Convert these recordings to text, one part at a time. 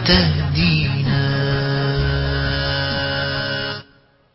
تهدينا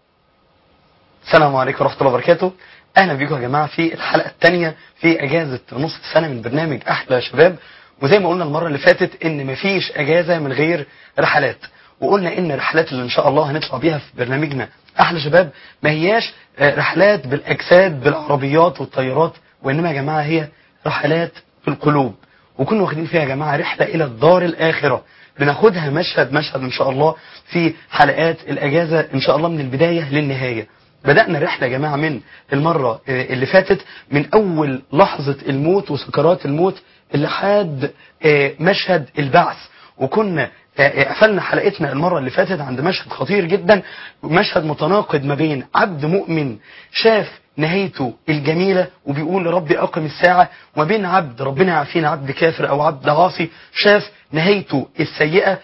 السلام عليكم ورحمة الله وبركاته أهلا بيكم يا جماعة في الحلقة الثانية في أجازة نص السنة من برنامج أحلى يا شباب وزي ما قلنا المرة اللي فاتت إن مفيش أجازة من غير رحلات وقلنا إن الرحلات اللي إن شاء الله هنطلع بيها في برنامجنا أحلى شباب ما هياش آه، رحلات بالأجساد بالعربيات والطيارات وإنما يا جماعة هي رحلات بالقلوب وكنا واخدين فيها يا جماعة رحلة إلى الدار الآخرة بناخدها مشهد مشهد إن شاء الله في حلقات الأجازة إن شاء الله من البداية للنهاية بدأنا الرحلة يا جماعة من المرة آه، اللي فاتت من أول لحظة الموت وسكرات الموت لحد آه، مشهد البعث وكنا آه، آه، قفلنا حلقتنا المرة اللي فاتت عند مشهد خطير جدا مشهد متناقض ما بين عبد مؤمن شاف نهايته الجميلة وبيقول ربي أقم الساعة وما بين عبد ربنا يعافينا عبد كافر أو عبد عاصي شاف نهايته السيئة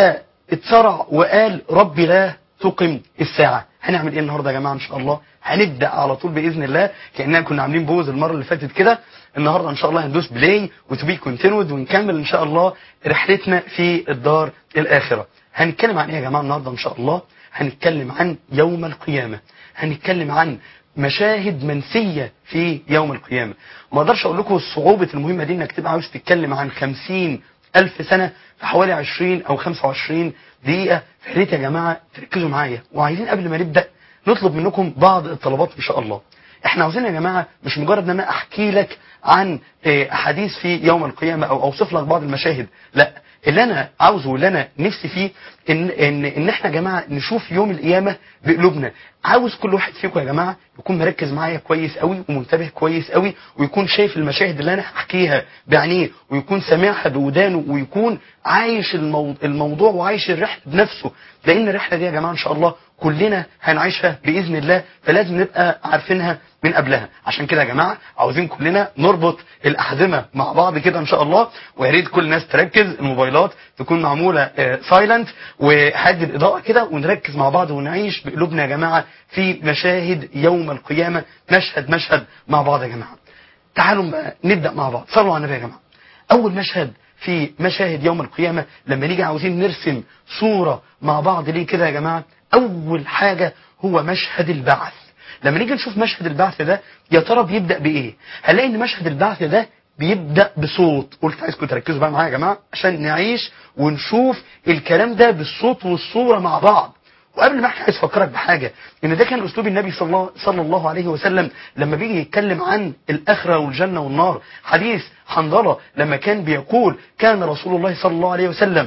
فاتسرع وقال ربي لا تقم الساعة هنعمل ايه النهارده يا جماعه ان شاء الله هنبدا على طول باذن الله كاننا كنا عاملين بوز المره اللي فاتت كده النهارده ان شاء الله هندوس بلاي وتو بي كونتينود ونكمل ان شاء الله رحلتنا في الدار الاخره هنتكلم عن ايه يا جماعه النهارده ان شاء الله هنتكلم عن يوم القيامه هنتكلم عن مشاهد منسية في يوم القيامة ما اقدرش اقول لكم صعوبة المهمة دي انك تبقى عاوز تتكلم عن خمسين الف سنة في حوالي عشرين او خمسة وعشرين دقيقة فيا ريت يا جماعة تركزوا معايا وعايزين قبل ما نبدأ نطلب منكم بعض الطلبات ان شاء الله احنا عاوزين يا جماعة مش مجرد ان انا احكي لك عن آه، احاديث في يوم القيامة او اوصف لك بعض المشاهد لا اللي انا عاوزه واللي انا نفسي فيه ان ان ان احنا يا جماعه نشوف يوم القيامه بقلوبنا عاوز كل واحد فيكم يا جماعه يكون مركز معايا كويس قوي ومنتبه كويس قوي ويكون شايف المشاهد اللي انا هحكيها بعينيه ويكون سامعها بودانه ويكون عايش المو... الموضوع وعايش الرحله بنفسه لان الرحله دي يا جماعه ان شاء الله كلنا هنعيشها باذن الله فلازم نبقى عارفينها من قبلها عشان كده يا جماعه عاوزين كلنا نربط الاحزمه مع بعض كده ان شاء الله ويا ريت كل الناس تركز الموبايلات تكون معموله سايلنت وهدي الاضاءه كده ونركز مع بعض ونعيش بقلوبنا يا جماعه في مشاهد يوم القيامه مشهد مشهد مع بعض يا جماعه تعالوا بقى نبدا مع بعض صلوا على النبي يا جماعه اول مشهد في مشاهد يوم القيامة لما نيجي عاوزين نرسم صورة مع بعض ليه كده يا جماعة أول حاجة هو مشهد البعث لما نيجي نشوف مشهد البعث ده يا ترى بيبدأ بإيه هنلاقي إن مشهد البعث ده بيبدأ بصوت قلت عايزكم تركزوا بقى معايا يا جماعة عشان نعيش ونشوف الكلام ده بالصوت والصورة مع بعض وقبل ما احكي عايز افكرك بحاجه ان ده كان اسلوب النبي صلى الله, صلى الله عليه وسلم لما بيجي يتكلم عن الاخره والجنه والنار حديث حنظله لما كان بيقول كان رسول الله صلى الله عليه وسلم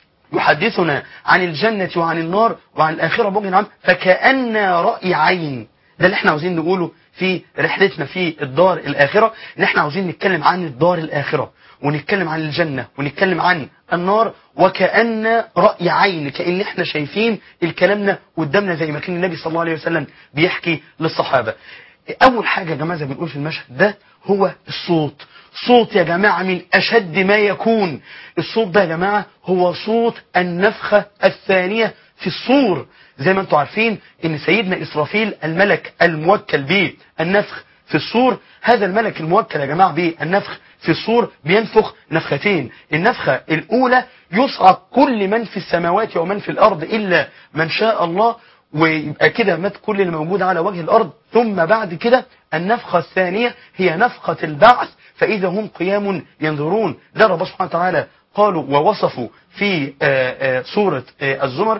يحدثنا عن الجنه وعن النار وعن الاخره بوجه عام فكأن رأي عين ده اللي احنا عاوزين نقوله في رحلتنا في الدار الآخرة ان احنا عاوزين نتكلم عن الدار الآخرة ونتكلم عن الجنة ونتكلم عن النار وكأن رأي عين كأن احنا شايفين الكلامنا قدامنا زي ما كان النبي صلى الله عليه وسلم بيحكي للصحابة أول حاجة يا جماعة زي ما بنقول في المشهد ده هو الصوت صوت يا جماعة من أشد ما يكون الصوت ده يا جماعة هو صوت النفخة الثانية في الصور زي ما انتم عارفين ان سيدنا إسرافيل الملك الموكل به النفخ في الصور هذا الملك الموكل يا جماعة بالنفخ في الصور بينفخ نفختين النفخة الأولى يصعق كل من في السماوات ومن في الأرض إلا من شاء الله ويبقى كده مات كل اللي موجود على وجه الأرض ثم بعد كده النفخة الثانية هي نفخة البعث فإذا هم قيام ينظرون ده رب سبحانه وتعالى قالوا ووصفوا في آآ آآ سورة آآ الزمر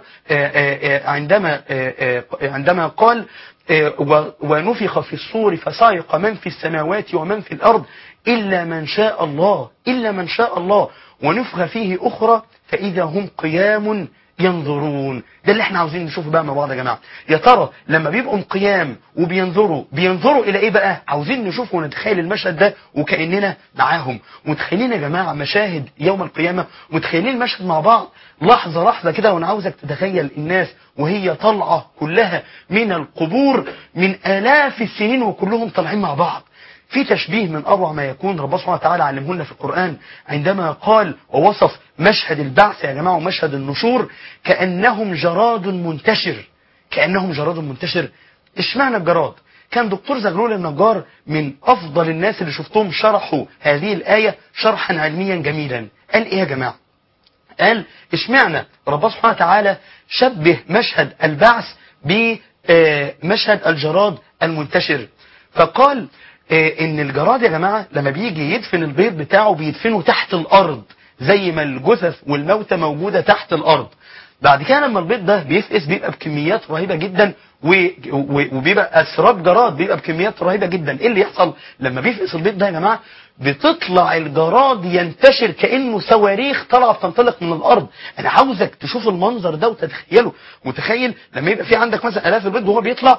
عندما عندما قال ونفخ في الصور فصعق من في السماوات ومن في الأرض إلا من شاء الله إلا من شاء الله ونفخ فيه أخرى فإذا هم قيام ينظرون ده اللي احنا عاوزين نشوفه بقى مع بعض يا جماعة يا ترى لما بيبقوا قيام وبينظروا بينظروا الى ايه بقى عاوزين نشوف ونتخيل المشهد ده وكأننا معاهم متخيلين يا جماعة مشاهد يوم القيامة متخيلين المشهد مع بعض لحظة لحظة كده وانا عاوزك تتخيل الناس وهي طالعة كلها من القبور من آلاف السنين وكلهم طالعين مع بعض في تشبيه من أروع ما يكون رب سبحانه وتعالى علمه لنا في القرآن عندما قال ووصف مشهد البعث يا جماعة ومشهد النشور كأنهم جراد منتشر كأنهم جراد منتشر اشمعنى الجراد كان دكتور زغلول النجار من أفضل الناس اللي شفتهم شرحوا هذه الآية شرحا علميا جميلا قال إيه يا جماعة قال اشمعنى ربنا سبحانه وتعالى شبه مشهد البعث بمشهد الجراد المنتشر فقال آه، ان الجراد يا جماعة لما بيجي يدفن البيض بتاعه بيدفنه تحت الارض زي ما الجثث والموتى موجودة تحت الارض بعد كده لما البيض ده بيفقس بيبقى بكميات رهيبة جدا و- و- وبيبقى اسراب جراد بيبقى بكميات رهيبة جدا ايه اللي يحصل لما بيفقس البيض ده يا جماعة بتطلع الجراد ينتشر كأنه صواريخ طالعة بتنطلق من الارض انا عاوزك تشوف المنظر ده وتتخيله متخيل لما يبقى في عندك مثلا الاف البيض وهو بيطلع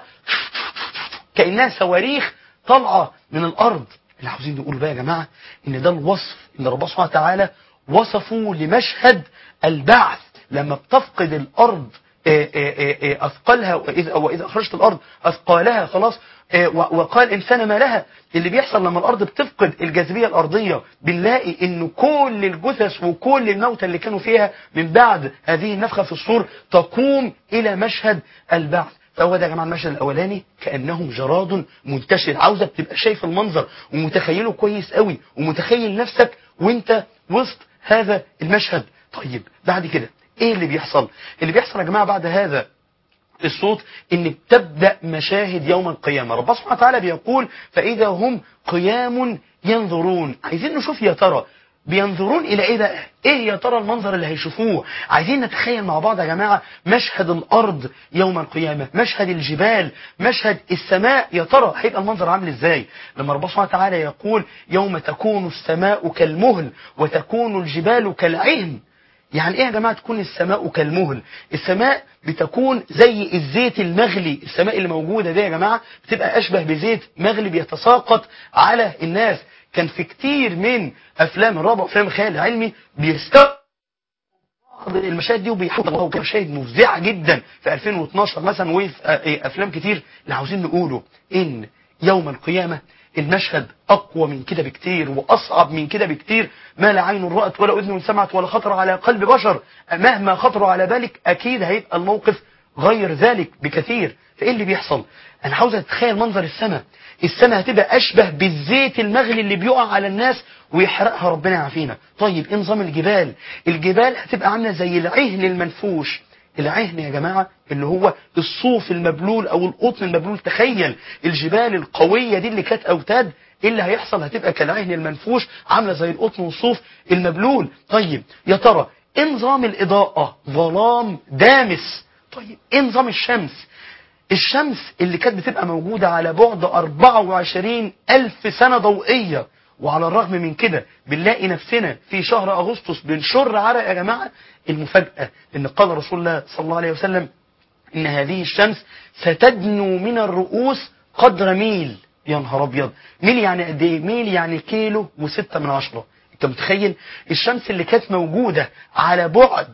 كأنها صواريخ طالعة من الأرض اللي عاوزين نقول بقى يا جماعة إن ده الوصف اللي ربنا سبحانه وتعالى وصفه لمشهد البعث لما بتفقد الأرض آه، آه، آه، آه، أثقالها وإذا, وإذا أخرجت الأرض أثقالها خلاص آه، و- وقال إنسان ما لها اللي بيحصل لما الأرض بتفقد الجاذبية الأرضية بنلاقي إن كل الجثث وكل الموتى اللي كانوا فيها من بعد هذه النفخة في الصور تقوم إلى مشهد البعث فهو ده يا جماعه المشهد الاولاني كانه جراد منتشر عاوزك تبقى شايف المنظر ومتخيله كويس قوي ومتخيل نفسك وانت وسط هذا المشهد طيب بعد كده ايه اللي بيحصل اللي بيحصل يا جماعه بعد هذا الصوت ان بتبدا مشاهد يوم القيامه ربنا سبحانه وتعالى بيقول فاذا هم قيام ينظرون عايزين نشوف يا ترى بينظرون الى ايه ده ايه يا ترى المنظر اللي هيشوفوه عايزين نتخيل مع بعض يا جماعه مشهد الارض يوم القيامه مشهد الجبال مشهد السماء يا ترى هيبقى المنظر عامل ازاي لما ربنا سبحانه وتعالى يقول يوم تكون السماء كالمهل وتكون الجبال كالعهن يعني ايه يا جماعة تكون السماء كالمهل السماء بتكون زي الزيت المغلي السماء اللي موجودة دي يا جماعة بتبقى اشبه بزيت مغلي بيتساقط على الناس كان في كتير من افلام الرعب وافلام الخيال العلمي بيستخدم بعض المشاهد دي وبيحطوا مشاهد مفزعة جدا في 2012 مثلا وفي افلام كتير اللي عاوزين نقوله ان يوم القيامة المشهد أقوى من كده بكتير وأصعب من كده بكتير ما لا عين رأت ولا أذن سمعت ولا خطر على قلب بشر مهما خطر على بالك أكيد هيبقى الموقف غير ذلك بكثير فإيه اللي بيحصل أنا عاوز أتخيل منظر السماء السماء هتبقى أشبه بالزيت المغلي اللي بيقع على الناس ويحرقها ربنا يعافينا طيب إيه نظام الجبال الجبال هتبقى عاملة زي العهن المنفوش العهن يا جماعة اللي هو الصوف المبلول او القطن المبلول تخيل الجبال القوية دي اللي كانت اوتاد ايه اللي هيحصل هتبقى كالعهن المنفوش عاملة زي القطن والصوف المبلول طيب يا ترى ايه نظام الاضاءة ظلام دامس طيب ايه نظام الشمس الشمس اللي كانت بتبقى موجودة على بعد 24 ألف سنة ضوئية وعلى الرغم من كده بنلاقي نفسنا في شهر أغسطس بنشر عرق يا جماعة المفاجأة إن قال رسول الله صلى الله عليه وسلم إن هذه الشمس ستدنو من الرؤوس قدر ميل يا نهار أبيض ميل يعني قد إيه؟ ميل يعني كيلو وستة من عشرة انت متخيل الشمس اللي كانت موجودة على بعد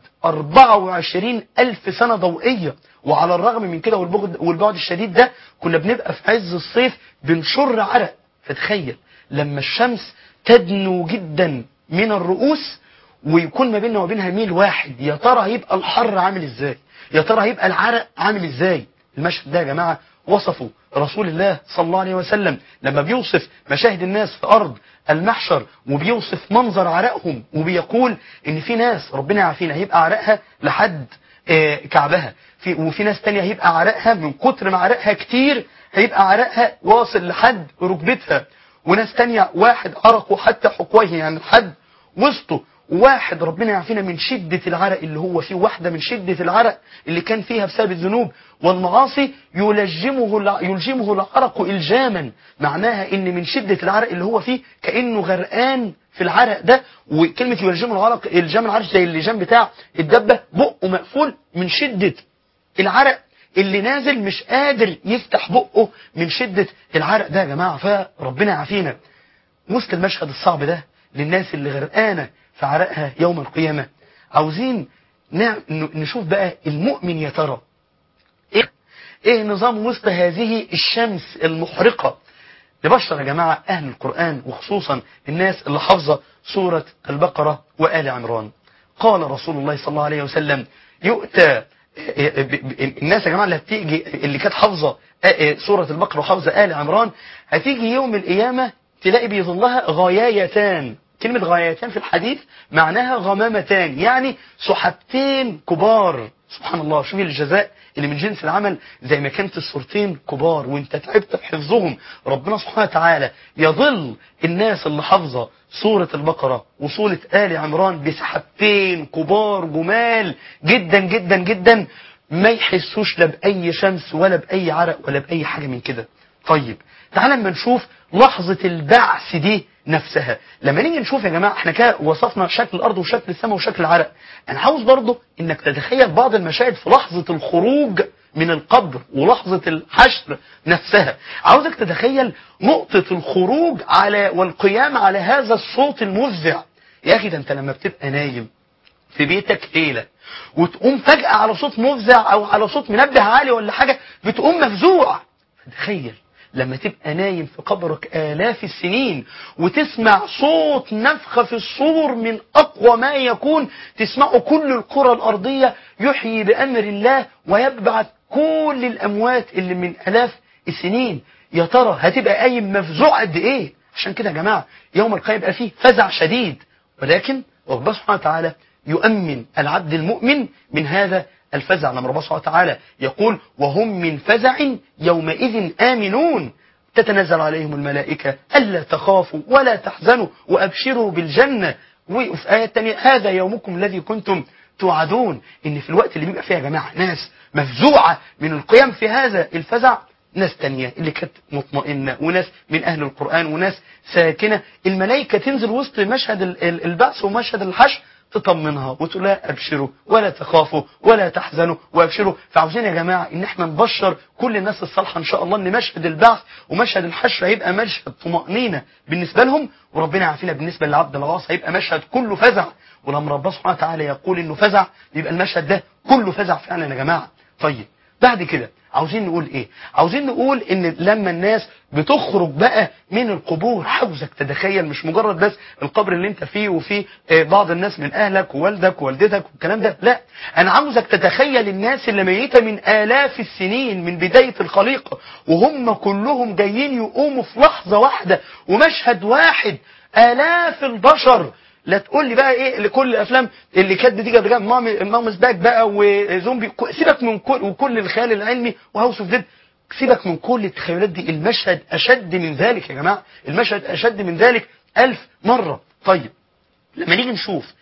24 ألف سنة ضوئية وعلى الرغم من كده والبعد, والبعد الشديد ده كنا بنبقى في عز الصيف بنشر عرق فتخيل لما الشمس تدنو جدا من الرؤوس ويكون ما بيننا وبينها ميل واحد يا ترى هيبقى الحر عامل ازاي يا ترى هيبقى العرق عامل ازاي المشهد ده يا جماعة وصفه رسول الله صلى الله عليه وسلم لما بيوصف مشاهد الناس في أرض المحشر وبيوصف منظر عرقهم وبيقول ان في ناس ربنا يعافينا هيبقى عرقها لحد آه، كعبها في وفي ناس تانية هيبقى عرقها من كتر ما عرقها كتير هيبقى عرقها واصل لحد ركبتها وناس تانية واحد عرقه حتى حقويه يعني لحد وسطه واحد ربنا يعافينا من شدة العرق اللي هو فيه واحدة من شدة العرق اللي كان فيها بسبب الذنوب والمعاصي يلجمه الع- يلجمه العرق إلجاما معناها ان من شدة العرق اللي هو فيه كأنه غرقان في العرق ده وكلمة يلجمه العرق إلجام العرق زي اللجام بتاع الدبة بقه مقفول من شدة العرق اللي نازل مش قادر يفتح بقه من شدة العرق ده يا جماعة فربنا يعافينا وسط المشهد الصعب ده للناس اللي غرقانة في عرقها يوم القيامة عاوزين نع- ن- نشوف بقى المؤمن يا ترى ايه ايه نظام وسط هذه الشمس المحرقة لبشر يا جماعة أهل القرآن وخصوصا الناس اللي حافظة سورة البقرة وآل عمران قال رسول الله صلى الله عليه وسلم يؤتى ب- ب- الناس يا جماعة اللي هتيجي اللي كانت حافظة سورة البقرة وحافظة آل عمران هتيجي يوم القيامة تلاقي بيظلها غيايتان كلمة غايتان في الحديث معناها غمامتان يعني سحبتين كبار سبحان الله شوف الجزاء اللي من جنس العمل زي ما كانت الصورتين كبار وانت تعبت في حفظهم ربنا سبحانه وتعالى يظل الناس اللي حافظه سورة البقرة وسورة آل عمران بسحبتين كبار جمال جدا جدا جدا ما يحسوش لا بأي شمس ولا بأي عرق ولا بأي حاجة من كده طيب تعال لما نشوف لحظة البعث دي نفسها لما نيجي نشوف يا جماعة احنا كده وصفنا شكل الأرض وشكل السماء وشكل العرق أنا عاوز برضو إنك تتخيل بعض المشاهد في لحظة الخروج من القبر ولحظة الحشر نفسها عاوزك تتخيل نقطة الخروج على والقيام على هذا الصوت المفزع يا أخي ده أنت لما بتبقى نايم في بيتك ليلة وتقوم فجأة على صوت مفزع أو على صوت منبه عالي ولا حاجة بتقوم مفزوع تخيل لما تبقى نايم في قبرك آلاف السنين وتسمع صوت نفخة في الصور من أقوى ما يكون تسمعه كل القرى الأرضية يحيي بأمر الله ويبعث كل الأموات اللي من آلاف السنين يا ترى هتبقى قايم مفزوع قد إيه عشان كده يا جماعة يوم القيامة يبقى فيه فزع شديد ولكن ربنا سبحانه وتعالى يؤمن العبد المؤمن من هذا الفزع لما ربنا سبحانه وتعالى يقول وهم من فزع يومئذ آمنون تتنزل عليهم الملائكة ألا تخافوا ولا تحزنوا وأبشروا بالجنة وفي آية تانية هذا يومكم الذي كنتم توعدون إن في الوقت اللي بيبقى فيها يا جماعة ناس مفزوعة من القيام في هذا الفزع ناس تانية اللي كانت مطمئنة وناس من أهل القرآن وناس ساكنة الملائكة تنزل وسط مشهد البعث ومشهد الحشر تطمنها وتقول لها ابشروا ولا تخافوا ولا تحزنوا وابشروا فعاوزين يا جماعه ان احنا نبشر كل الناس الصالحه ان شاء الله ان مشهد البعث ومشهد الحشر هيبقى مشهد طمانينه بالنسبه لهم وربنا يعافينا بالنسبه للعبد العاص هيبقى مشهد كله فزع ولما ربنا سبحانه وتعالى يقول انه فزع يبقى المشهد ده كله فزع فعلا يا جماعه طيب بعد كده عاوزين نقول ايه عاوزين نقول ان لما الناس بتخرج بقى من القبور عاوزك تتخيل مش مجرد بس القبر اللي انت فيه وفيه بعض الناس من اهلك ووالدك ووالدتك والكلام ده لا انا عاوزك تتخيل الناس اللي ميتة من الاف السنين من بداية الخليقة وهم كلهم جايين يقوموا في لحظة واحدة ومشهد واحد الاف البشر لا تقول لي بقى ايه لكل الافلام اللي كانت بتيجي قبل كده مامس باك بقى وزومبي سيبك من كل وكل الخيال العلمي وهاوس اوف ديد سيبك من كل التخيلات دي المشهد اشد من ذلك يا جماعه المشهد اشد من ذلك ألف مرة طيب لما نيجي نشوف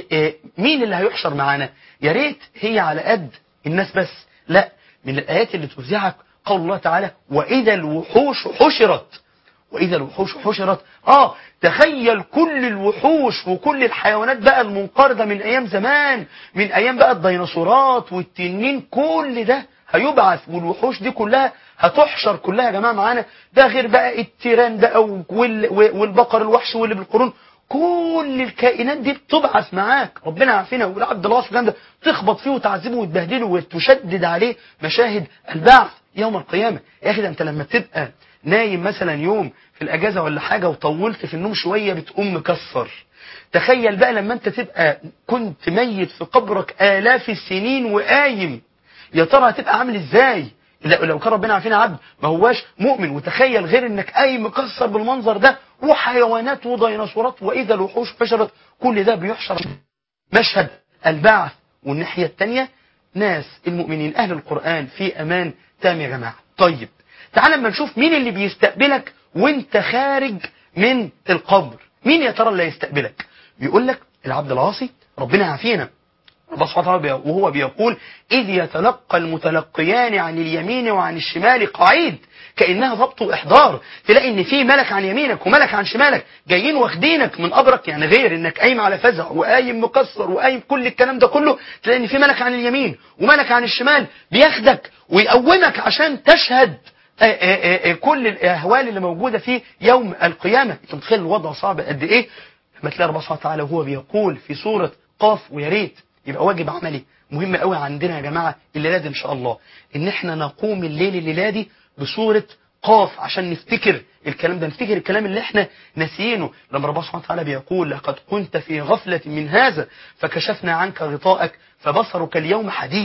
مين اللي هيحشر معانا يا ريت هي على قد الناس بس لا من الايات اللي تفزعك قول الله تعالى واذا الوحوش حشرت وإذا الوحوش حشرت آه تخيل كل الوحوش وكل الحيوانات بقى المنقرضة من أيام زمان من أيام بقى الديناصورات والتنين كل ده هيبعث والوحوش دي كلها هتحشر كلها يا جماعة معانا ده غير بقى التيران بقى والبقر الوحش واللي بالقرون كل الكائنات دي بتبعث معاك ربنا عافينا والعبد الله والكلام ده تخبط فيه وتعذبه وتبهدله وتشدد عليه مشاهد البعث يوم القيامة يا أخي ده أنت لما تبقى نايم مثلا يوم في الأجازة ولا حاجة وطولت في النوم شوية بتقوم مكسر تخيل بقى لما أنت تبقى كنت ميت في قبرك آلاف السنين وقايم يا ترى هتبقى عامل إزاي لو كان ربنا عارفين عبد ما هواش مؤمن وتخيل غير انك قايم مكسر بالمنظر ده وحيوانات وديناصورات واذا الوحوش حشرت كل ده بيحشر مشهد البعث والناحية الثانية ناس المؤمنين أهل القرآن في أمان تام يا جماعة طيب تعال لما نشوف مين اللي بيستقبلك وانت خارج من القبر مين يا ترى اللي هيستقبلك بيقول لك العبد العاصي ربنا يعافينا الله سبحانه وتعالى وهو بيقول إذ يتلقى المتلقيان عن اليمين وعن الشمال قعيد كأنها ضبط وإحضار تلاقي إن في ملك عن يمينك وملك عن شمالك جايين واخدينك من قبرك يعني غير إنك قايم على فزع وقايم مكسر وقايم كل الكلام ده كله تلاقي إن في ملك عن اليمين وملك عن الشمال بياخدك ويقومك عشان تشهد آآ آآ كل الأهوال اللي موجودة في يوم القيامة انت متخيل الوضع صعب قد إيه لما تلاقي ربنا سبحانه وتعالى وهو بيقول في سورة قاف ويا ريت يبقى واجب عملي مهم قوي عندنا يا جماعة الليلة دي إن شاء الله إن إحنا نقوم الليل الليلة دي بصورة قاف عشان نفتكر الكلام ده نفتكر الكلام اللي احنا ناسيينه لما ربنا سبحانه وتعالى بيقول لقد كنت في غفلة من هذا فكشفنا عنك غطاءك فبصرك اليوم حديد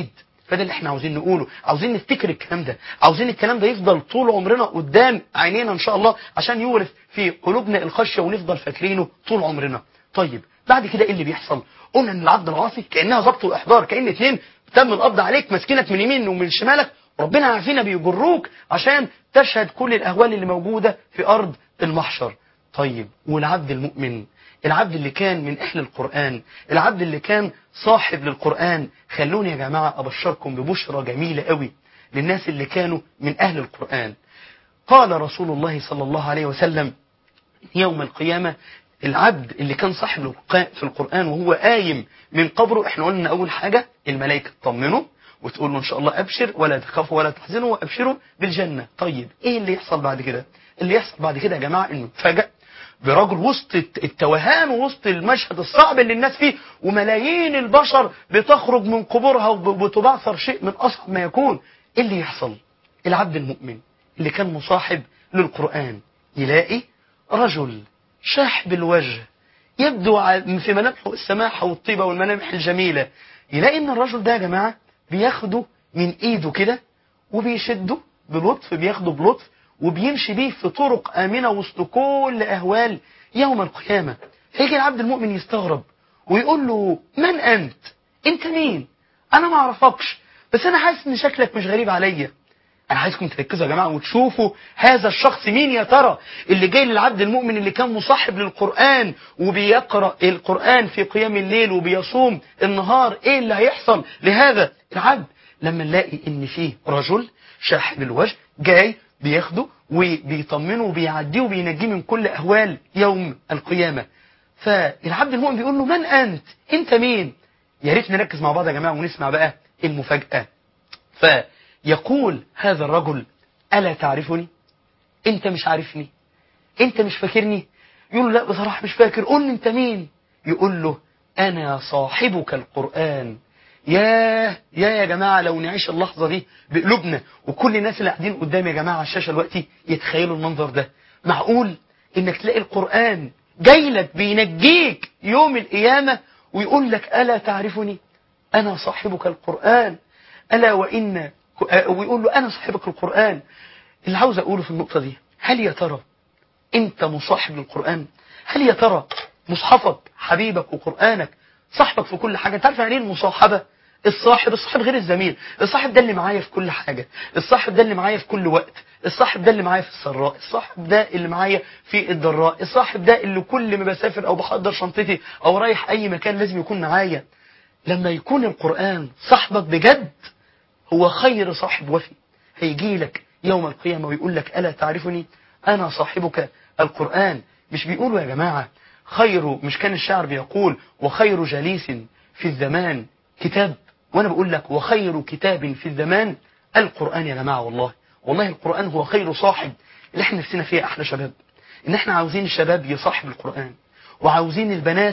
فده اللي احنا عاوزين نقوله عاوزين نفتكر الكلام ده عاوزين الكلام ده يفضل طول عمرنا قدام عينينا ان شاء الله عشان يورث في قلوبنا الخشيه ونفضل فاكرينه طول عمرنا طيب بعد كده ايه اللي بيحصل قلنا ان العبد العاصي كانها ضبط واحضار كان اتنين تم القبض عليك ماسكينك من يمين ومن شمالك ربنا عارفين بيجروك عشان تشهد كل الاهوال اللي موجوده في ارض المحشر طيب والعبد المؤمن العبد اللي كان من أهل القرآن العبد اللي كان صاحب للقرآن خلوني يا جماعة أبشركم ببشرة جميلة قوي للناس اللي كانوا من أهل القرآن قال رسول الله صلى الله عليه وسلم يوم القيامة العبد اللي كان صاحب في القرآن وهو قايم من قبره احنا قلنا أول حاجة الملائكة تطمنه وتقول له إن شاء الله أبشر ولا تخافوا ولا تحزنوا وأبشروا بالجنة طيب إيه اللي يحصل بعد كده اللي يحصل بعد كده يا جماعة إنه فجأة برجل وسط التوهان ووسط المشهد الصعب اللي الناس فيه وملايين البشر بتخرج من قبورها وبتبعثر شيء من أصعب ما يكون إيه اللي يحصل العبد المؤمن اللي كان مصاحب للقرآن يلاقي رجل شاحب الوجه يبدو في ملامحه السماحة والطيبة والملامح الجميلة يلاقي ان الرجل ده يا جماعة بياخده من ايده كده وبيشده بلطف بياخده بلطف وبيمشي بيه في طرق آمنة وسط كل أهوال يوم القيامة هيجي العبد المؤمن يستغرب ويقول له من أنت أنت مين أنا ما أعرفكش بس أنا حاسس إن شكلك مش غريب عليا أنا عايزكم تركزوا يا جماعة وتشوفوا هذا الشخص مين يا ترى اللي جاي للعبد المؤمن اللي كان مصاحب للقرآن وبيقرأ القرآن في قيام الليل وبيصوم النهار إيه اللي هيحصل لهذا العبد لما نلاقي إن فيه رجل شاحب الوجه جاي بياخده وبيطمنه وبيعديه وبينجيه من كل أهوال يوم القيامة فالعبد المؤمن بيقول له من أنت أنت مين يا ريت نركز مع بعض يا جماعة ونسمع بقى المفاجأة فيقول هذا الرجل ألا تعرفني أنت مش عارفني أنت مش فاكرني يقول له لا بصراحة مش فاكر قول لي أنت مين يقول له أنا صاحبك القرآن ياه يا يا جماعة لو نعيش اللحظة دي بقلوبنا وكل الناس اللي قاعدين قدامي يا جماعة على الشاشة دلوقتي يتخيلوا المنظر ده معقول انك تلاقي القرآن جاي لك بينجيك يوم القيامة ويقول لك ألا تعرفني أنا صاحبك القرآن ألا وإن ويقول له أنا صاحبك القرآن اللي عاوز أقوله في النقطة دي هل يا ترى أنت مصاحب للقرآن هل يا ترى مصحفك حبيبك وقرآنك صاحبك في كل حاجة تعرف يعني ايه المصاحبة الصاحب الصاحب غير الزميل الصاحب ده اللي معايا في كل حاجة الصاحب ده اللي معايا في كل وقت الصاحب ده اللي معايا في السراء الصاحب ده اللي معايا في الضراء الصاحب ده اللي كل ما بسافر او بحضر شنطتي او رايح اي مكان لازم يكون معايا لما يكون القرآن صاحبك بجد هو خير صاحب وفي هيجي لك يوم القيامة ويقول لك ألا تعرفني أنا صاحبك القرآن مش بيقولوا يا جماعة خير مش كان الشاعر بيقول وخير جليس في الزمان كتاب وانا بقول لك وخير كتاب في الزمان القرآن يا جماعة والله والله القرآن هو خير صاحب اللي احنا نفسنا فيه احلى شباب ان احنا عاوزين الشباب يصاحب القرآن وعاوزين البنات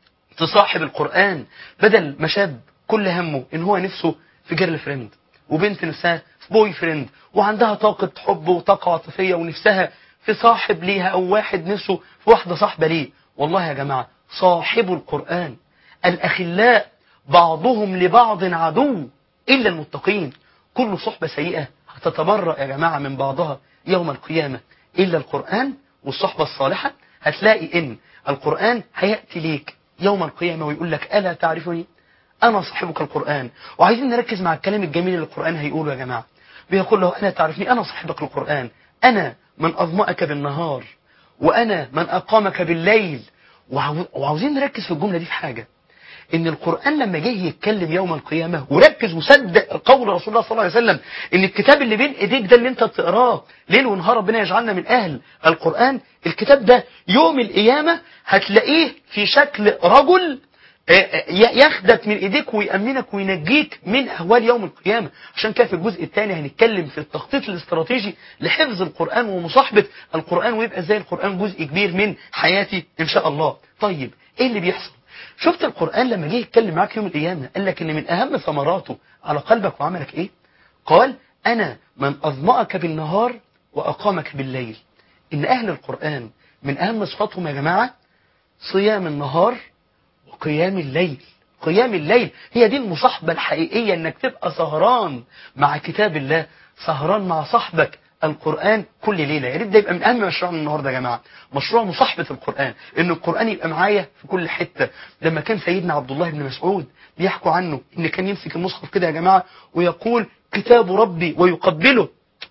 تصاحب القرآن بدل ما شاب كل همه ان هو نفسه في جيرل فريند وبنت نفسها في بوي فريند وعندها طاقة حب وطاقة عاطفية ونفسها في صاحب ليها او واحد نفسه في واحدة صاحبة ليه والله يا جماعة صاحب القرآن الأخلاء بعضهم لبعض عدو إلا المتقين كل صحبة سيئة هتتبرأ يا جماعة من بعضها يوم القيامة إلا القرآن والصحبة الصالحة هتلاقي إن القرآن هيأتي ليك يوم القيامة ويقول لك ألا تعرفني أنا صاحبك القرآن وعايزين نركز مع الكلام الجميل اللي القرآن هيقوله يا جماعة بيقول له ألا تعرفني أنا صاحبك القرآن أنا من أظمأك بالنهار وأنا من أقامك بالليل وعاوزين نركز في الجملة دي في حاجة ان القرآن لما جه يتكلم يوم القيامة وركز وصدق قول رسول الله صلى الله عليه وسلم ان الكتاب اللي بين ايديك ده اللي انت بتقراه ليل ونهار ربنا يجعلنا من اهل القرآن الكتاب ده يوم القيامة هتلاقيه في شكل رجل ياخدك من ايديك ويأمنك وينجيك من اهوال يوم القيامة عشان كده في الجزء الثاني هنتكلم في التخطيط الاستراتيجي لحفظ القرآن ومصاحبة القرآن ويبقى ازاي القرآن جزء كبير من حياتي ان شاء الله طيب ايه اللي بيحصل شفت القرآن لما جه يتكلم معاك يوم القيامة قال لك ان من اهم ثمراته على قلبك وعملك ايه قال انا من اظمأك بالنهار واقامك بالليل ان اهل القرآن من اهم صفاتهم يا جماعة صيام النهار وقيام الليل قيام الليل هي دي المصاحبة الحقيقية انك تبقى سهران مع كتاب الله سهران مع صاحبك القرآن كل ليلة يا ريت ده يبقى من أهم مشروع من النهاردة يا جماعة مشروع مصاحبة القرآن إن القرآن يبقى معايا في كل حتة لما كان سيدنا عبد الله بن مسعود بيحكوا عنه إن كان يمسك المصحف كده يا جماعة ويقول كتاب ربي ويقبله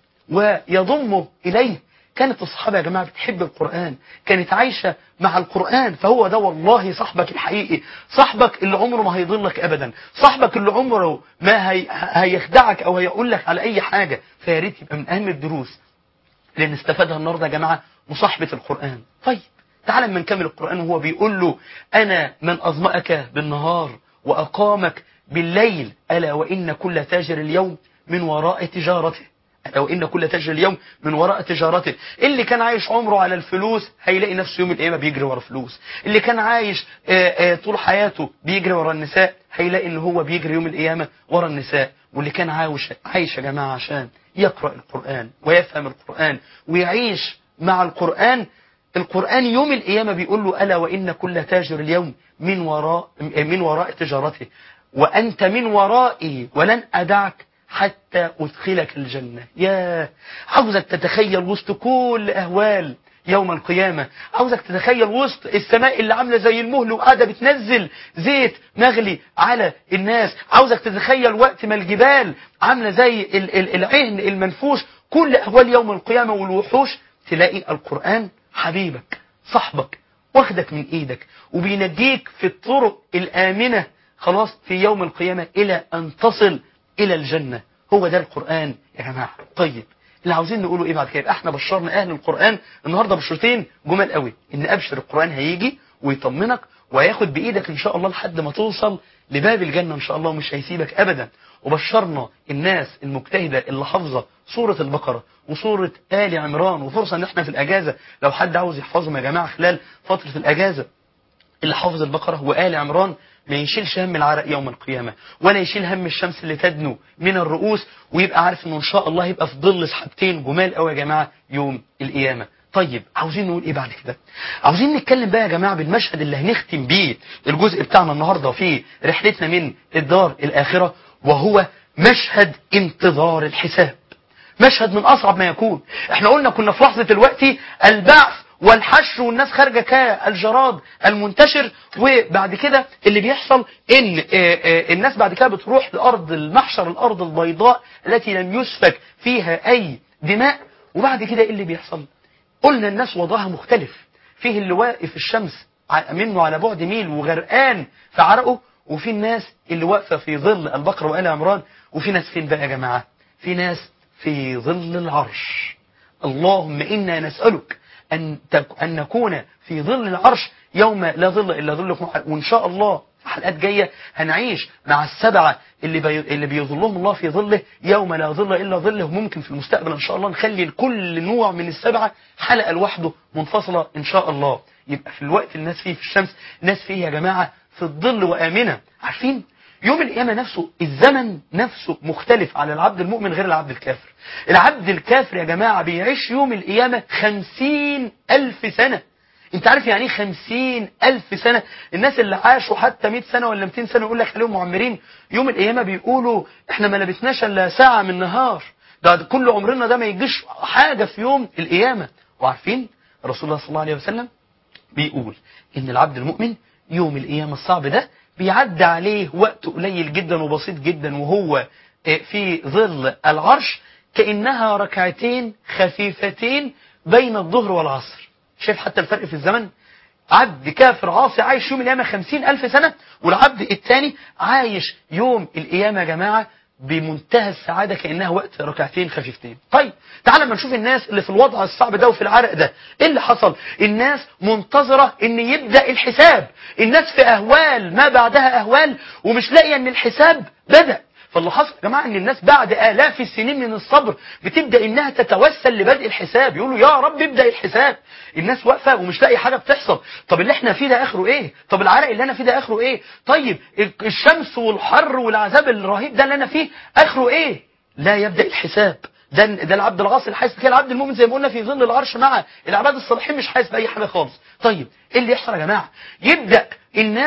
ويضمه إليه كانت الصحابة يا جماعة بتحب القرآن كانت عايشة مع القرآن فهو ده والله صاحبك الحقيقي صاحبك اللي عمره ما هيضلك أبدا صاحبك اللي عمره ما هي... هيخدعك أو هيقول لك على أي حاجة فيا ريت يبقى من أهم الدروس اللي نستفادها النهاردة يا جماعة مصاحبة القرآن طيب تعال من نكمل القرآن وهو بيقول له أنا من أظمأك بالنهار وأقامك بالليل ألا وإن كل تاجر اليوم من وراء تجارته أو إن كل تاجر اليوم من وراء تجارته اللي كان عايش عمره على الفلوس هيلاقي نفسه يوم القيامة بيجري ورا فلوس اللي كان عايش آآ آآ طول حياته بيجري ورا النساء هيلاقي إن هو بيجري يوم القيامة ورا النساء واللي كان عايش عايش يا جماعة عشان يقرأ القرآن ويفهم القرآن ويعيش مع القرآن القرآن يوم القيامة بيقول له ألا وإن كل تاجر اليوم من وراء من وراء تجارته وأنت من ورائي ولن أدعك حتى أدخلك الجنة يا عاوزك تتخيل وسط كل أهوال يوم القيامة عاوزك تتخيل وسط السماء اللي عاملة زي المهل وقاعدة بتنزل زيت مغلي على الناس عاوزك تتخيل وقت ما الجبال عاملة زي ال- ال- العهن المنفوش كل أهوال يوم القيامة والوحوش تلاقي القرآن حبيبك صاحبك واخدك من ايدك وبينجيك في الطرق الآمنة خلاص في يوم القيامة إلى أن تصل إلى الجنة هو ده القرآن يا جماعة طيب اللي عاوزين نقوله ايه بعد كده احنا بشرنا اهل القرآن النهاردة بشرتين جمال قوي ان ابشر القرآن هيجي ويطمنك وياخد بايدك ان شاء الله لحد ما توصل لباب الجنة ان شاء الله ومش هيسيبك ابدا وبشرنا الناس المجتهدة اللي حافظة سورة البقرة وسورة آل عمران وفرصة ان احنا في الاجازة لو حد عاوز يحفظهم يا جماعة خلال فترة الاجازة اللي حافظ البقرة وآل عمران ما يشيلش هم العرق يوم القيامة ولا يشيل هم الشمس اللي تدنو من الرؤوس ويبقى عارف انه ان شاء الله يبقى في ظل سحابتين جمال قوي يا جماعة يوم القيامة طيب عاوزين نقول ايه بعد كده عاوزين نتكلم بقى يا جماعة بالمشهد اللي هنختم بيه الجزء بتاعنا النهاردة في رحلتنا من الدار الآخرة وهو مشهد انتظار الحساب مشهد من أصعب ما يكون احنا قلنا كنا في لحظة الوقت البعث والحشر والناس خارجة كالجراد المنتشر وبعد كده اللي بيحصل ان آه، آه، الناس بعد كده بتروح لأرض المحشر الأرض البيضاء التي لم يسفك فيها أي دماء وبعد كده ايه اللي بيحصل قلنا الناس وضعها مختلف فيه اللي واقف الشمس ع- منه على بعد ميل وغرقان في عرقه وفي الناس اللي واقفة في ظل البقرة وآل عمران وفي ناس فين بقى يا جماعة في ناس في ظل العرش اللهم إنا نسألك أن, تك أن نكون في ظل العرش يوم لا ظل إلا ظلك وإن شاء الله في حلقات جاية هنعيش مع السبعة اللي, بي... اللي بيظلهم الله في ظله يوم لا ظل إلا ظله ممكن في المستقبل إن شاء الله نخلي لكل نوع من السبعة حلقة لوحده منفصلة إن شاء الله يبقى في الوقت الناس فيه في الشمس ناس فيه يا جماعة في الظل وآمنة عارفين يوم القيامة نفسه الزمن نفسه مختلف على العبد المؤمن غير العبد الكافر العبد الكافر يا جماعة بيعيش يوم القيامة خمسين ألف سنة انت عارف يعني ايه خمسين ألف سنة الناس اللي عاشوا حتى مئة سنة ولا 200 سنة يقول لك عليهم معمرين يوم القيامة بيقولوا احنا ما لبسناش الا ساعة من نهار ده كل عمرنا ده ما يجيش حاجة في يوم القيامة وعارفين رسول الله صلى الله عليه وسلم بيقول ان العبد المؤمن يوم القيامة الصعب ده بيعدي عليه وقت قليل جدا وبسيط جدا وهو آه، في ظل العرش كأنها ركعتين خفيفتين بين الظهر والعصر شايف حتى الفرق في الزمن عبد كافر عاصي عايش يوم القيامة خمسين ألف سنة والعبد الثاني عايش يوم القيامة يا جماعة بمنتهى السعادة كأنها وقت ركعتين خفيفتين طيب تعال ما نشوف الناس اللي في الوضع الصعب ده وفي العرق ده ايه اللي حصل الناس منتظرة ان يبدأ الحساب الناس في اهوال ما بعدها اهوال ومش لاقية ان الحساب بدأ فاللي حصل يا جماعة ان الناس بعد آلاف السنين من الصبر بتبدأ انها تتوسل لبدء الحساب يقولوا يا رب ابدأ الحساب الناس واقفة ومش لاقي حاجة بتحصل طب اللي احنا فيه ده اخره ايه طب العرق اللي انا فيه ده اخره ايه طيب الشمس والحر والعذاب الرهيب ده اللي انا فيه اخره ايه لا يبدأ الحساب ده ده العبد العاصي اللي حاسس كده العبد المؤمن زي ما قلنا في ظل العرش مع العباد الصالحين مش حاسس باي حاجه خالص طيب ايه اللي يحصل يا جماعه يبدا الناس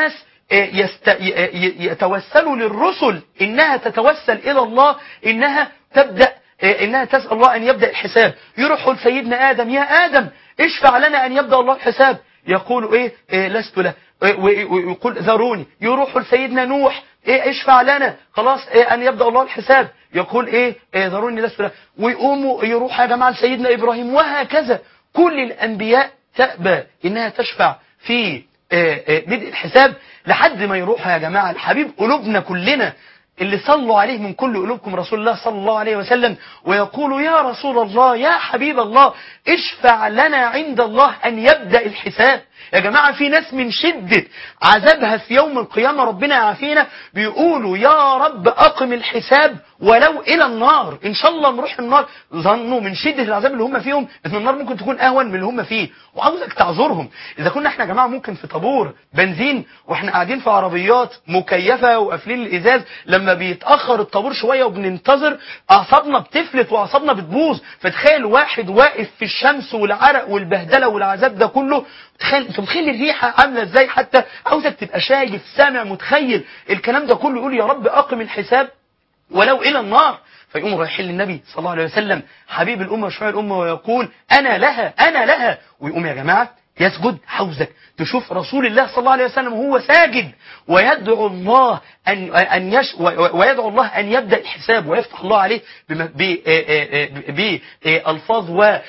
يست... ي- ي- يتوسلوا للرسل انها تتوسل الى الله انها تبدا انها تسال الله ان يبدا الحساب يروحوا لسيدنا ادم يا ادم اشفع لنا ان يبدا الله الحساب يقول ايه, إيه لست له إيه و- ويقول ذروني يروحوا لسيدنا نوح ايه اشفع لنا خلاص إيه ان يبدا الله الحساب يقول ايه, إيه ذروني لست له ويقوموا يروحوا يا جماعه لسيدنا ابراهيم وهكذا كل الانبياء تأبى انها تشفع في آه، آه، بدء الحساب لحد ما يروحوا يا جماعة الحبيب قلوبنا كلنا اللي صلوا عليه من كل قلوبكم رسول الله صلى الله عليه وسلم ويقولوا يا رسول الله يا حبيب الله اشفع لنا عند الله أن يبدأ الحساب يا جماعة في ناس من شدة عذابها في يوم القيامة ربنا يعافينا بيقولوا يا رب أقم الحساب ولو إلى النار إن شاء الله نروح النار ظنوا من شدة العذاب اللي هم فيهم إن النار ممكن تكون أهون من اللي هم فيه وعاوزك تعذرهم إذا كنا إحنا يا جماعة ممكن في طابور بنزين وإحنا قاعدين في عربيات مكيفة وقافلين الإزاز لما بيتأخر الطابور شوية وبننتظر أعصابنا بتفلت وأعصابنا بتبوظ فتخيل واحد واقف في الشمس والعرق والبهدلة والعذاب ده كله تخيل انت متخيل الريحة عاملة ازاي حتى عاوزك تبقى شايف سامع متخيل الكلام ده كله يقول يا رب أقم الحساب ولو إلى النار فيقوم رايحين للنبي صلى الله عليه وسلم حبيب الأمة وشفيع الأمة ويقول أنا لها أنا لها ويقوم يا جماعة يسجد حوزك تشوف رسول الله صلى الله عليه وسلم وهو ساجد ويدعو الله أن أن يش ويدعو الله أن يبدأ الحساب ويفتح الله عليه بم- ب- آه، آه، بألفاظ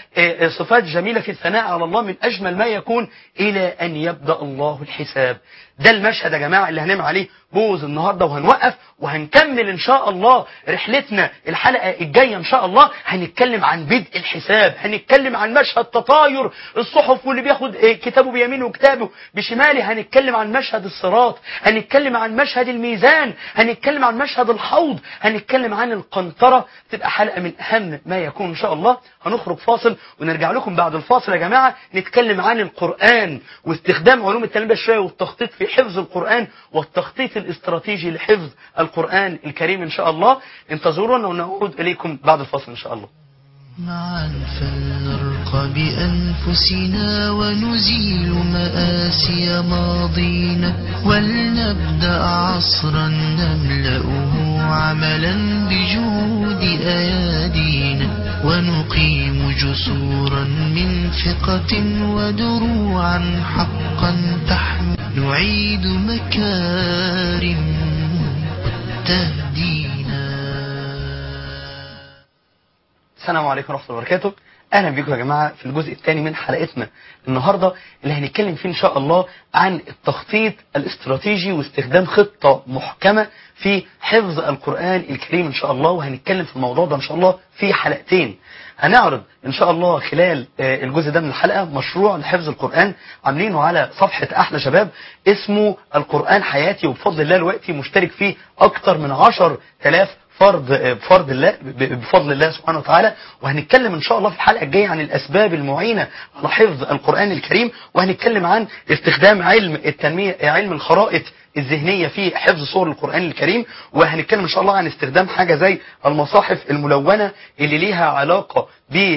وصفات جميلة في الثناء على الله من أجمل ما يكون إلى أن يبدأ الله الحساب ده المشهد يا جماعة اللي هنعمل عليه بوز النهاردة وهنوقف وهنكمل إن شاء الله رحلتنا الحلقة الجاية إن شاء الله هنتكلم عن بدء الحساب هنتكلم عن مشهد تطاير الصحف واللي بياخد آه، كتابه بيمينه وكتابه بشماله هنتكلم عن مشهد الصراط هنتكلم عن مشهد الميزان هنتكلم عن مشهد الحوض هنتكلم عن القنطرة تبقى حلقة من أهم ما يكون إن شاء الله هنخرج فاصل ونرجع لكم بعد الفاصل يا جماعة نتكلم عن القرآن واستخدام علوم التنمية البشرية والتخطيط في حفظ القرآن والتخطيط الاستراتيجي لحفظ القرآن الكريم إن شاء الله انتظرونا ونعود إليكم بعد الفاصل إن شاء الله معا فلنرقى بأنفسنا ونزيل مآسي ماضينا ولنبدأ عصرا نملأه عملا بجهود أيادينا ونقيم جسورا من ثقة ودروعا حقا تحمل نعيد مكارم تهدينا السلام عليكم ورحمة الله وبركاته أهلا بكم يا جماعة في الجزء الثاني من حلقتنا النهاردة اللي هنتكلم فيه إن شاء الله عن التخطيط الاستراتيجي واستخدام خطة محكمة في حفظ القرآن الكريم إن شاء الله وهنتكلم في الموضوع ده إن شاء الله في حلقتين هنعرض إن شاء الله خلال آه، الجزء ده من الحلقة مشروع لحفظ القرآن عاملينه على صفحة أحلى شباب اسمه القرآن حياتي وبفضل الله دلوقتي مشترك فيه أكتر من عشر تلاف فرض بفرض الله ب- بفضل الله سبحانه وتعالى وهنتكلم ان شاء الله في الحلقه الجايه عن الاسباب المعينه على حفظ القران الكريم وهنتكلم عن استخدام علم التنميه علم الخرائط الذهنيه في حفظ صور القران الكريم وهنتكلم ان شاء الله عن استخدام حاجه زي المصاحف الملونه اللي ليها علاقه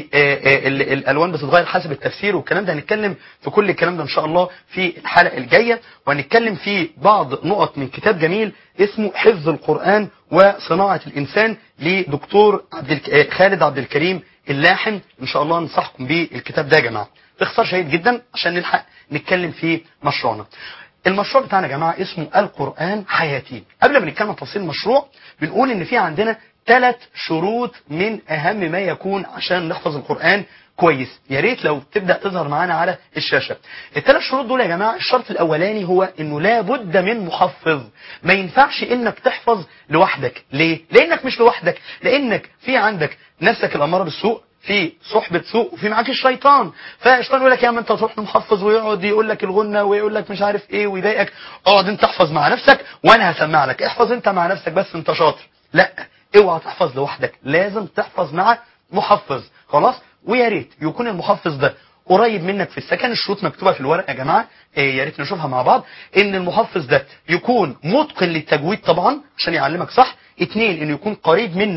بالالوان بتتغير حسب التفسير والكلام ده هنتكلم في كل الكلام ده ان شاء الله في الحلقه الجايه وهنتكلم في بعض نقط من كتاب جميل اسمه حفظ القرآن وصناعة الإنسان لدكتور عبد الك... آه، خالد عبد الكريم اللاحم إن شاء الله ننصحكم بالكتاب ده يا جماعة باختصار شديد جدا عشان نلحق نتكلم في مشروعنا المشروع بتاعنا يا جماعة اسمه القرآن حياتي قبل ما نتكلم عن تفاصيل المشروع بنقول إن في عندنا ثلاث شروط من أهم ما يكون عشان نحفظ القرآن كويس يا ريت لو تبدا تظهر معانا على الشاشه الثلاث شروط دول يا جماعه الشرط الاولاني هو انه لابد من محفظ ما ينفعش انك تحفظ لوحدك ليه لانك مش لوحدك لانك في عندك نفسك الاماره بالسوء في صحبة سوء وفي معاك الشيطان فالشيطان يقول لك يا ما انت تروح لمحفظ ويقعد يقول لك الغنة ويقول لك مش عارف ايه ويضايقك اقعد انت احفظ مع نفسك وانا هسمع لك احفظ انت مع نفسك بس انت شاطر لا اوعى تحفظ لوحدك لازم تحفظ مع محفظ خلاص ويا ريت يكون المحفظ ده قريب منك في السكن الشروط مكتوبه في الورق يا جماعه إيه يا ريت نشوفها مع بعض ان المحفظ ده يكون متقن للتجويد طبعا عشان يعلمك صح اتنين انه يكون قريب منك